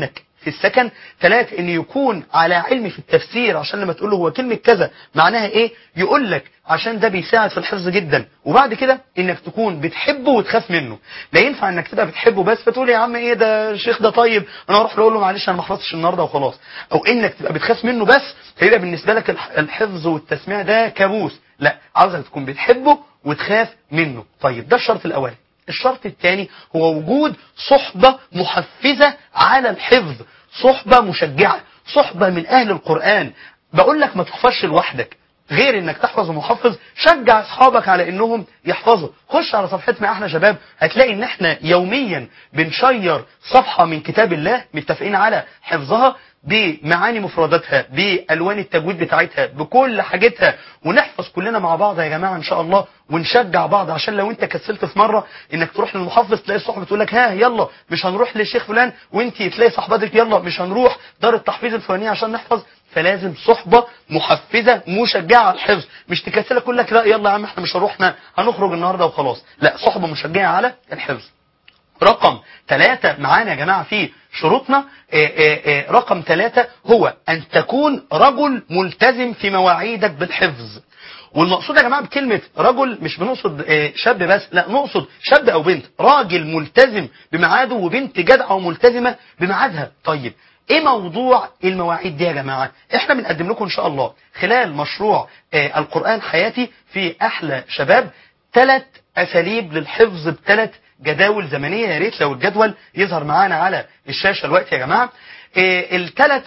في السكن ثلاثة ان يكون على علم في التفسير عشان لما تقول له هو كلمة كذا معناها ايه يقول لك عشان ده بيساعد في الحفظ جدا وبعد كده انك تكون بتحبه وتخاف منه لا ينفع انك تبقى بتحبه بس فتقول يا عم ايه ده الشيخ ده طيب انا اروح له اقول له معلش انا ما حفظتش النهارده وخلاص او انك تبقى بتخاف منه بس فيبقى بالنسبه لك الح- الحفظ والتسميع ده كابوس لا عاوزك تكون بتحبه وتخاف منه طيب ده الشرط الاولاني الشرط الثاني هو وجود صحبة محفزة على الحفظ صحبة مشجعة صحبة من أهل القرآن بقول لك ما تحفظش لوحدك غير انك تحفظ ومحفظ شجع اصحابك على انهم يحفظوا خش على صفحتنا احنا شباب هتلاقي ان احنا يوميا بنشير صفحة من كتاب الله متفقين على حفظها بمعاني مفرداتها بالوان التجويد بتاعتها بكل حاجتها ونحفظ كلنا مع بعض يا جماعه ان شاء الله ونشجع بعض عشان لو انت كسلت في مره انك تروح للمحفظ تلاقي الصحبه تقول لك ها يلا مش هنروح للشيخ فلان وانت تلاقي صاحبتك يلا مش هنروح دار التحفيظ الفلانيه عشان نحفظ فلازم صحبه محفزه مشجعه على الحفظ مش تكسلك تقول لك لا يلا يا عم احنا مش هنروح احنا هنخرج النهارده وخلاص لا صحبه مشجعه على الحفظ رقم ثلاثة معانا يا جماعة في شروطنا آه، آه، آه، رقم ثلاثة هو أن تكون رجل ملتزم في مواعيدك بالحفظ والمقصود يا جماعة بكلمة رجل مش بنقصد آه، شاب بس لا نقصد شاب أو بنت راجل ملتزم بميعاده وبنت جدعة وملتزمة بميعادها طيب ايه موضوع المواعيد دي يا جماعة احنا بنقدم لكم ان شاء الله خلال مشروع آه، القرآن حياتي في احلى شباب ثلاث اساليب للحفظ بثلاث جداول زمنيه يا ريت لو الجدول يظهر معانا على الشاشه دلوقتي يا جماعه الثلاث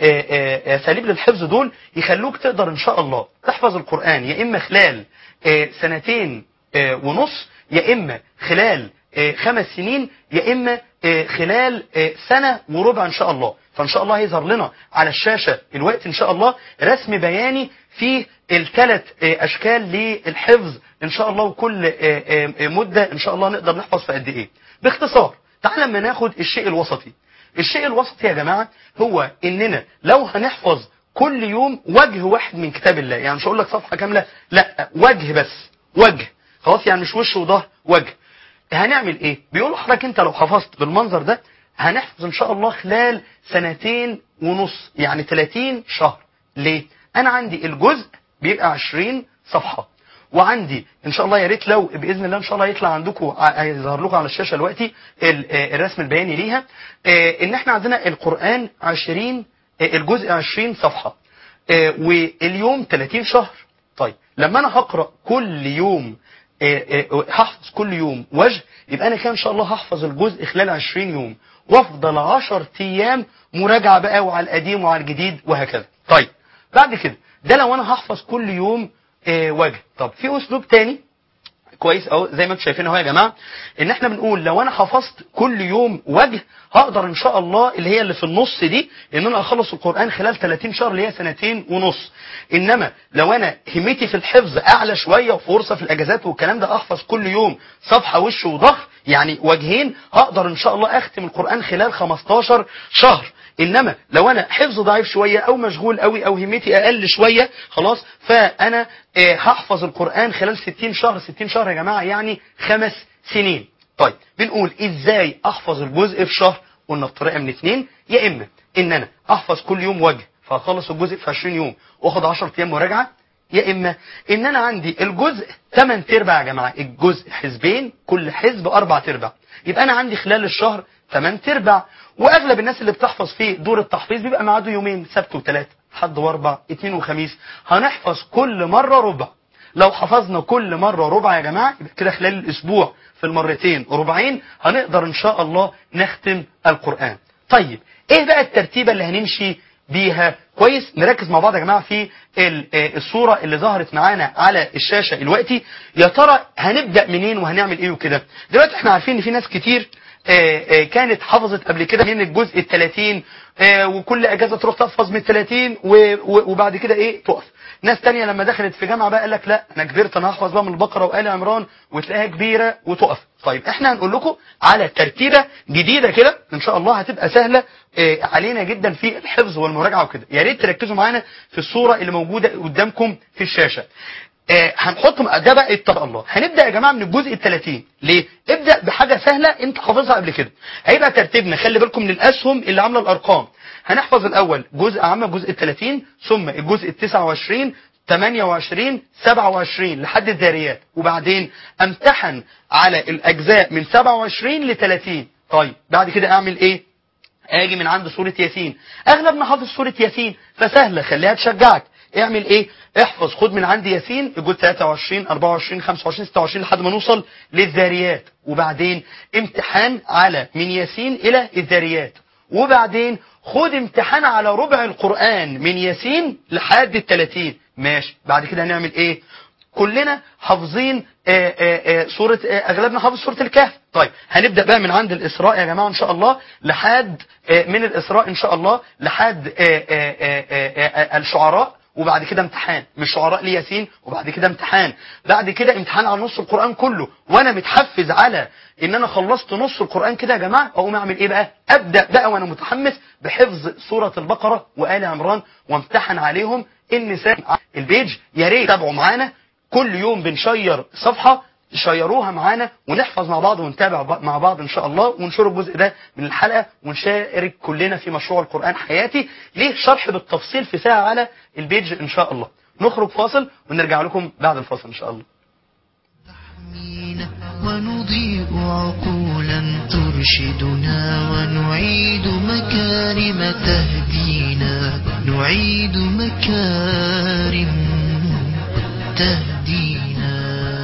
اساليب للحفظ دول يخلوك تقدر ان شاء الله تحفظ القران يا اما خلال آه، سنتين آه، ونص يا اما خلال آه، خمس سنين يا اما آه، خلال آه، سنه وربع ان شاء الله فان شاء الله هيظهر لنا على الشاشه الوقت ان شاء الله رسم بياني فيه الثلاث اشكال للحفظ ان شاء الله وكل آه، آه، آه، مده ان شاء الله نقدر نحفظ في قد ايه باختصار تعال لما ناخد الشيء الوسطي الشيء الوسطي يا جماعه هو اننا لو هنحفظ كل يوم وجه واحد من كتاب الله يعني مش هقول لك صفحه كامله لا وجه بس وجه خلاص يعني مش وش وظهر وجه هنعمل ايه بيقول لحضرتك انت لو حفظت بالمنظر ده هنحفظ ان شاء الله خلال سنتين ونص يعني 30 شهر ليه انا عندي الجزء بيبقى 20 صفحه وعندي ان شاء الله يا ريت لو باذن الله ان شاء الله يطلع عندكم ع- هيظهر لكم على الشاشه دلوقتي ال- آه، الرسم البياني ليها آه، ان احنا عندنا القران 20 آه، الجزء 20 صفحه آه، واليوم 30 شهر طيب لما انا هقرا كل يوم آه، آه، هحفظ كل يوم وجه يبقى انا كده ان شاء الله هحفظ الجزء خلال 20 يوم وافضل 10 ايام مراجعه بقى وعلى القديم وعلى الجديد وهكذا طيب بعد كده ده لو انا هحفظ كل يوم آه، وجه طب في اسلوب تاني كويس اهو زي ما انتم شايفين اهو يا جماعه ان احنا بنقول لو انا حفظت كل يوم وجه هقدر ان شاء الله اللي هي اللي في النص دي ان انا اخلص القران خلال 30 شهر اللي هي سنتين ونص انما لو انا همتي في الحفظ اعلى شويه وفرصه في الاجازات والكلام ده احفظ كل يوم صفحه وش وظهر يعني وجهين هقدر ان شاء الله اختم القران خلال 15 شهر انما لو انا حفظ ضعيف شويه او مشغول قوي او همتي اقل شويه خلاص فانا آه، هحفظ القران خلال 60 شهر 60 شهر يا جماعه يعني خمس سنين طيب بنقول ازاي احفظ الجزء في شهر قلنا الطريقه من اتنين يا اما ان انا احفظ كل يوم وجه فاخلص الجزء في 20 يوم واخد 10 ايام مراجعه يا اما ان انا عندي الجزء 8 ارباع يا جماعه الجزء حزبين كل حزب اربع ارباع يبقى انا عندي خلال الشهر 8 ارباع واغلب الناس اللي بتحفظ في دور التحفيظ بيبقى ميعاده يومين سبت وثلاث حد واربع اثنين وخميس هنحفظ كل مره ربع لو حفظنا كل مرة ربع يا جماعة يبقى كده خلال الأسبوع في المرتين ربعين هنقدر إن شاء الله نختم القرآن طيب إيه بقى الترتيبة اللي هنمشي بيها كويس نركز مع بعض يا جماعة في ال- آه، الصورة اللي ظهرت معانا على الشاشة دلوقتي يا ترى هنبدأ منين وهنعمل إيه وكده دلوقتي احنا عارفين إن في ناس كتير آه، آه، كانت حفظت قبل كده من الجزء ال 30 آه، وكل اجازه تروح تحفظ من ال 30 و- و- وبعد كده ايه تقف ناس تانية لما دخلت في جامعه بقى قال لك لا انا كبرت انا هحفظ بقى من البقره وال عمران وتلاقيها كبيره وتقف طيب احنا هنقول لكم على ترتيبه جديده كده ان شاء الله هتبقى سهله آه، علينا جدا في الحفظ والمراجعه وكده يا ريت تركزوا معانا في الصوره اللي موجوده قدامكم في الشاشه آه هنحط م- ده بقى اتبع الله هنبدا يا جماعه من الجزء ال 30 ليه ابدا بحاجه سهله انت حافظها قبل كده هيبقى ترتيبنا خلي بالكم من الاسهم اللي عامله الارقام هنحفظ الاول جزء عام الجزء ال 30 ثم الجزء ال 29 28 27 لحد الذاريات وبعدين امتحن على الاجزاء من 27 ل 30 طيب بعد كده اعمل ايه اجي من عند سورة ياسين اغلبنا حافظ سورة ياسين فسهلة خليها تشجعك اعمل ايه احفظ خد من عند ياسين الجزء 23 24 25 26 لحد ما نوصل للذاريات وبعدين امتحان على من ياسين الى الذاريات وبعدين خد امتحان على ربع القرآن من ياسين لحد ال 30 ماشي بعد كده هنعمل ايه كلنا حافظين آه، آه، آه، سورة آه، أغلبنا حافظ سورة الكهف طيب هنبدأ بقى من عند الإسراء يا جماعة إن شاء الله لحد آه، من الإسراء إن شاء الله لحد آه، آه، آه، آه، آه، الشعراء وبعد كده امتحان من الشعراء لياسين وبعد كده امتحان بعد كده امتحان على نص القرآن كله وانا متحفز على ان انا خلصت نص القرآن كده يا جماعة اقوم اعمل ايه بقى ابدأ بقى وانا متحمس بحفظ سورة البقرة وآل عمران وامتحن عليهم النساء البيج يا ريت تابعوا معانا كل يوم بنشير صفحة شيروها معانا ونحفظ مع بعض ونتابع ب- مع بعض ان شاء الله وننشر الجزء ده من الحلقة ونشارك كلنا في مشروع القرآن حياتي ليه شرح بالتفصيل في ساعة على البيج ان شاء الله نخرج فاصل ونرجع لكم بعد الفاصل ان شاء الله تحمينا ونضيء عقولا ترشدنا ونعيد مكارم تهدينا نعيد مكارم تهدينا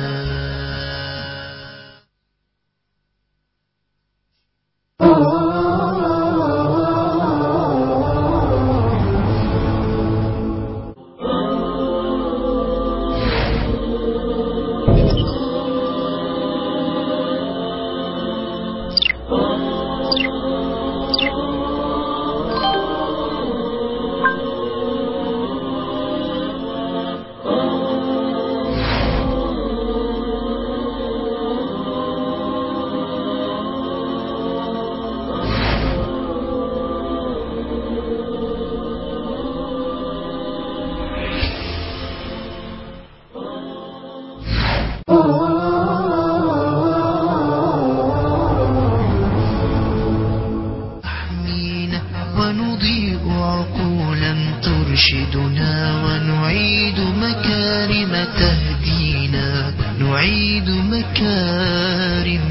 تحمينا ونضيء عقولا ترشدنا ونعيد مكارم تهدينا نعيد مكارم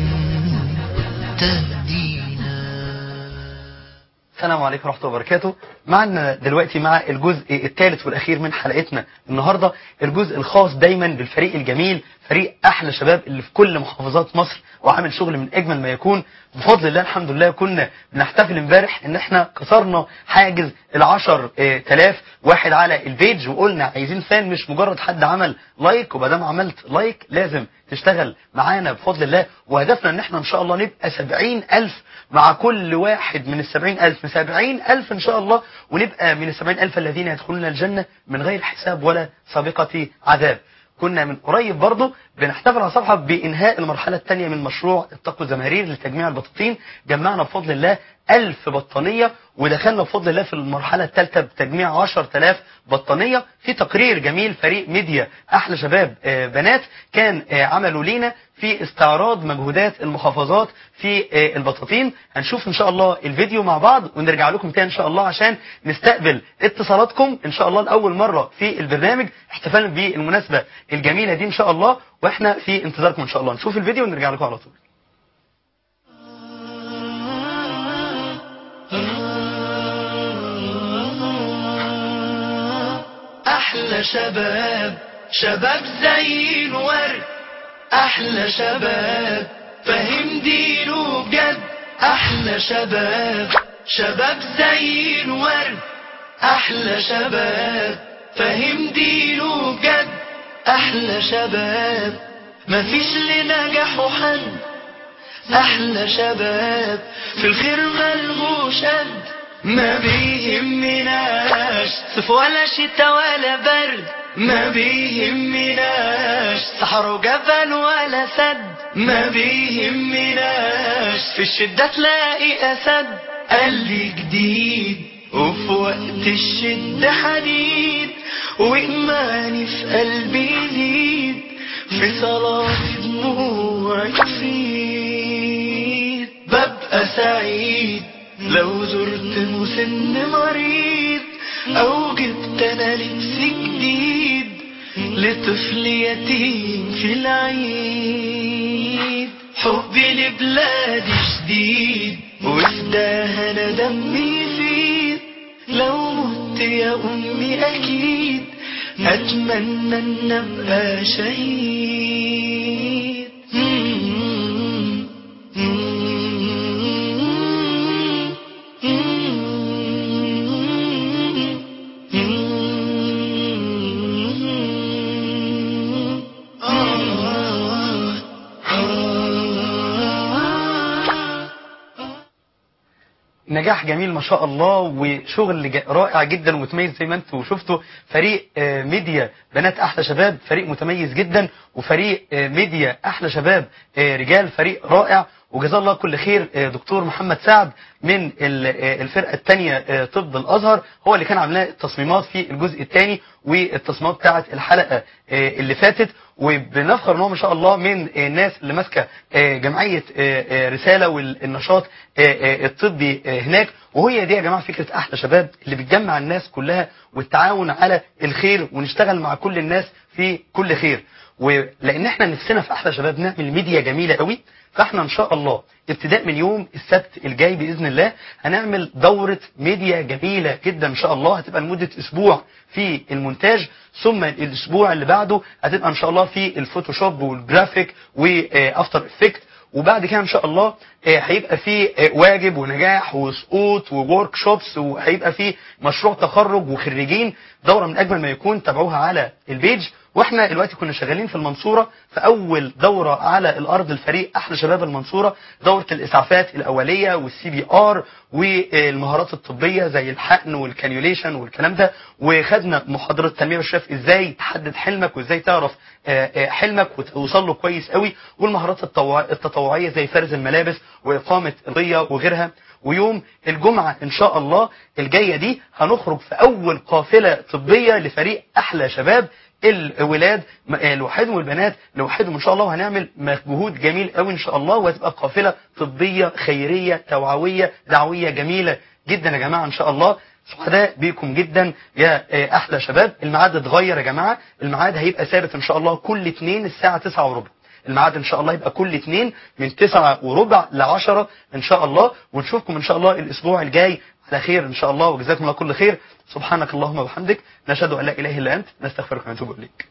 تهدينا السلام عليكم ورحمة الله وبركاته معنا دلوقتي مع الجزء الثالث والأخير من حلقتنا النهاردة الجزء الخاص دايما بالفريق الجميل فريق أحلى شباب اللي في كل محافظات مصر وعامل شغل من أجمل ما يكون بفضل الله الحمد لله كنا بنحتفل امبارح ان احنا كسرنا حاجز العشر آه، تلاف واحد على البيج وقلنا عايزين فان مش مجرد حد عمل لايك وبدام عملت لايك لازم تشتغل معانا بفضل الله وهدفنا ان احنا ان شاء الله نبقى سبعين الف مع كل واحد من السبعين ألف سبعين ألف إن شاء الله ونبقى من السبعين ألف الذين يدخلون الجنة من غير حساب ولا سابقة عذاب كنا من قريب برضه بنحتفل على صفحة بإنهاء المرحلة الثانية من مشروع التقوى الزمهرير لتجميع البطاطين جمعنا بفضل الله ألف بطانية ودخلنا بفضل الله في المرحلة الثالثة بتجميع 10000 بطانية في تقرير جميل فريق ميديا أحلى شباب آه، بنات كان آه، عملوا لينا في استعراض مجهودات المحافظات في آه، البطاطين هنشوف ان شاء الله الفيديو مع بعض ونرجع لكم تاني ان شاء الله عشان نستقبل اتصالاتكم ان شاء الله لاول مره في البرنامج احتفالا بالمناسبه الجميله دي ان شاء الله واحنا في انتظاركم ان شاء الله نشوف الفيديو ونرجع لكم على طول أحلى شباب شباب زي الورد أحلى شباب فهم دينه بجد أحلى شباب شباب زي الورد أحلى شباب فهم دينه بجد أحلى شباب مفيش لنجاحه حد احلى شباب في الخير ملهوش قد ما بيهمناش صيف ولا شتا ولا برد ما بيهمناش صحر وجبل ولا سد ما بيهمناش في الشدة تلاقي أسد قال لي جديد وفي وقت الشدة حديد وإيماني في قلبي يزيد في صلاتي دموعي تفيض ببقى سعيد لو زرت مسن مريض أو جبت أنا لبس جديد لطفل يتيم في العيد حبي لبلادي شديد وفداها أنا دمي يفيد لو مت يا أمي أكيد أتمنى أن أبقى شهيد نجاح جميل ما شاء الله وشغل ج- رائع جدا ومتميز زي ما انتم شفتوا فريق آه، ميديا بنات احلى شباب فريق متميز جدا وفريق آه، ميديا احلى شباب آه، رجال فريق رائع وجزاه الله كل خير آه، دكتور محمد سعد من ال- آه، الفرقه الثانيه طب الازهر هو اللي كان عامل لنا التصميمات في الجزء الثاني والتصميمات بتاعه الحلقه آه، اللي فاتت وبنفخر ان هو ما شاء الله من آه، الناس اللي ماسكه آه، جمعيه آه، آه، رساله والنشاط آه، آه، الطبي آه، هناك وهي دي يا جماعه فكره احلى شباب اللي بتجمع الناس كلها والتعاون على الخير ونشتغل مع كل الناس في كل خير ولان احنا نفسنا في احلى شباب نعمل ميديا جميله قوي فاحنا ان شاء الله ابتداء من يوم السبت الجاي باذن الله هنعمل دوره ميديا جميله جدا ان شاء الله هتبقى لمده اسبوع في المونتاج ثم الاسبوع اللي بعده هتبقى ان شاء الله في الفوتوشوب والجرافيك وافتر افكت وبعد كده ان شاء الله آه، هيبقى في آه، واجب ونجاح وسقوط وورك شوبس وهيبقى في مشروع تخرج وخريجين دوره من اجمل ما يكون تابعوها على البيج واحنا دلوقتي كنا شغالين في المنصوره في اول دوره على الارض الفريق احلى شباب المنصوره دوره الاسعافات الاوليه والسي بي ار والمهارات الطبيه زي الحقن والكانيوليشن والكلام ده وخدنا محاضره تنميه بالشاف ازاي تحدد حلمك وازاي تعرف آه، آه، حلمك وتوصل له كويس قوي والمهارات التطوع- التطوعيه زي فرز الملابس واقامه القضيه وغيرها ويوم الجمعه ان شاء الله الجايه دي هنخرج في اول قافله طبيه لفريق احلى شباب الولاد م- آه، لوحدهم والبنات لوحدهم ان شاء الله وهنعمل مجهود جميل قوي ان شاء الله وهتبقى قافله طبيه خيريه توعويه دعويه جميله جدا يا جماعه ان شاء الله سعداء بيكم جدا يا آه، احلى شباب الميعاد اتغير يا جماعه الميعاد هيبقى ثابت ان شاء الله كل اثنين الساعه 9 وربع الميعاد ان شاء الله يبقى كل اثنين من 9 وربع ل 10 ان شاء الله ونشوفكم ان شاء الله الاسبوع الجاي على خير ان شاء الله وجزاكم الله كل خير سبحانك اللهم وبحمدك نشهد ان لا اله الا انت نستغفرك ونتوب اليك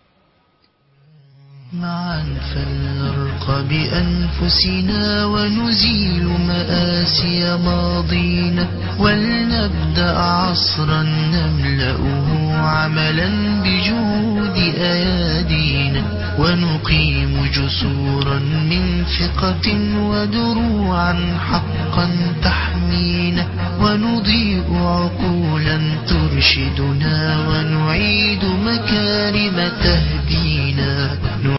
معا فلنرقى بأنفسنا ونزيل مآسي ماضينا ولنبدأ عصرا نملأه عملا بجهود أيادينا ونقيم جسورا من ثقة ودروعا حقا تحمينا ونضيء عقولا ترشدنا ونعيد مكارم تهدينا